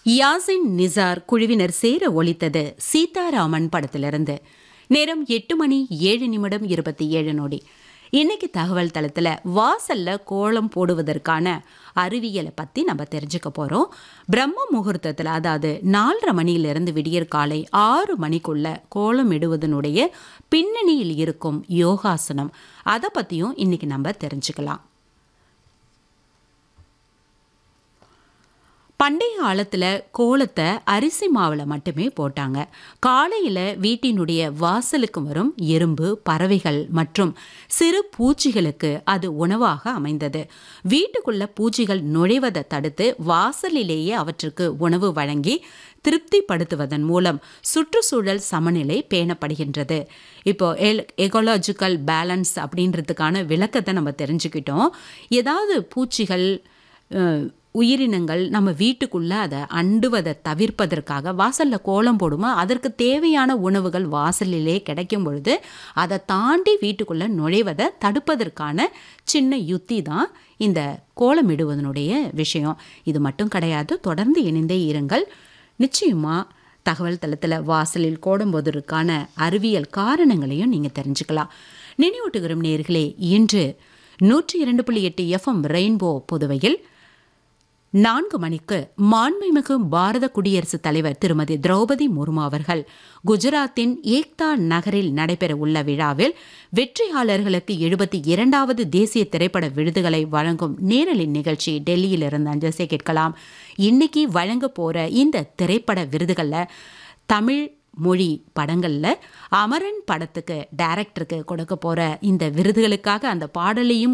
யாசின் நிசார் குழுவினர் சேர ஒலித்தது சீதாராமன் படத்திலிருந்து நேரம் எட்டு மணி ஏழு நிமிடம் இருபத்தி ஏழு நொடி இன்னைக்கு தகவல் தளத்துல வாசல்ல கோலம் போடுவதற்கான அறிவியலை பத்தி நம்ம தெரிஞ்சுக்க போறோம் பிரம்ம முகூர்த்தத்தில் அதாவது நாலரை மணியிலிருந்து விடியற் காலை ஆறு மணிக்குள்ள கோலம் இடுவதனுடைய பின்னணியில் இருக்கும் யோகாசனம் அதை பத்தியும் இன்னைக்கு நம்ம தெரிஞ்சுக்கலாம் பண்டைய காலத்தில் கோலத்தை அரிசி மாவில் மட்டுமே போட்டாங்க காலையில் வீட்டினுடைய வாசலுக்கு வரும் எறும்பு பறவைகள் மற்றும் சிறு பூச்சிகளுக்கு அது உணவாக அமைந்தது வீட்டுக்குள்ள பூச்சிகள் நுழைவதை தடுத்து வாசலிலேயே அவற்றுக்கு உணவு வழங்கி திருப்திப்படுத்துவதன் மூலம் சுற்றுச்சூழல் சமநிலை பேணப்படுகின்றது இப்போ எல் எகோலாஜிக்கல் பேலன்ஸ் அப்படின்றதுக்கான விளக்கத்தை நம்ம தெரிஞ்சுக்கிட்டோம் ஏதாவது பூச்சிகள் அஹ், உயிரினங்கள் நம்ம வீட்டுக்குள்ள அதை அண்டுவதை தவிர்ப்பதற்காக வாசல்ல கோலம் போடுமா அதற்கு தேவையான உணவுகள் வாசலிலே கிடைக்கும் பொழுது அதை தாண்டி வீட்டுக்குள்ள நுழைவதை தடுப்பதற்கான சின்ன யுத்தி தான் இந்த கோலமிடுவதனுடைய விஷயம் இது மட்டும் கிடையாது தொடர்ந்து இணைந்தே இருங்கள் நிச்சயமா தகவல் தளத்தில் வாசலில் கோடும்போதற்கான அறிவியல் காரணங்களையும் நீங்கள் தெரிஞ்சுக்கலாம் நினைவூட்டுகிறோம் நேர்களே இன்று நூற்றி இரண்டு புள்ளி எட்டு எஃப்எம் ரெயின்போ புதுவையில் நான்கு மணிக்கு மாண்புமிகு பாரத குடியரசுத் தலைவர் திருமதி திரௌபதி முர்மு அவர்கள் குஜராத்தின் ஏக்தா நகரில் நடைபெற உள்ள விழாவில் வெற்றியாளர்களுக்கு எழுபத்தி இரண்டாவது தேசிய திரைப்பட விருதுகளை வழங்கும் நேரலை நிகழ்ச்சி டெல்லியில் இருந்து அஞ்சசை கேட்கலாம் இன்னைக்கு வழங்க போற இந்த திரைப்பட விருதுகளில் தமிழ் மொழி படங்களில் அமரன் படத்துக்கு டைரக்டருக்கு கொடுக்க போற இந்த விருதுகளுக்காக அந்த பாடலையும்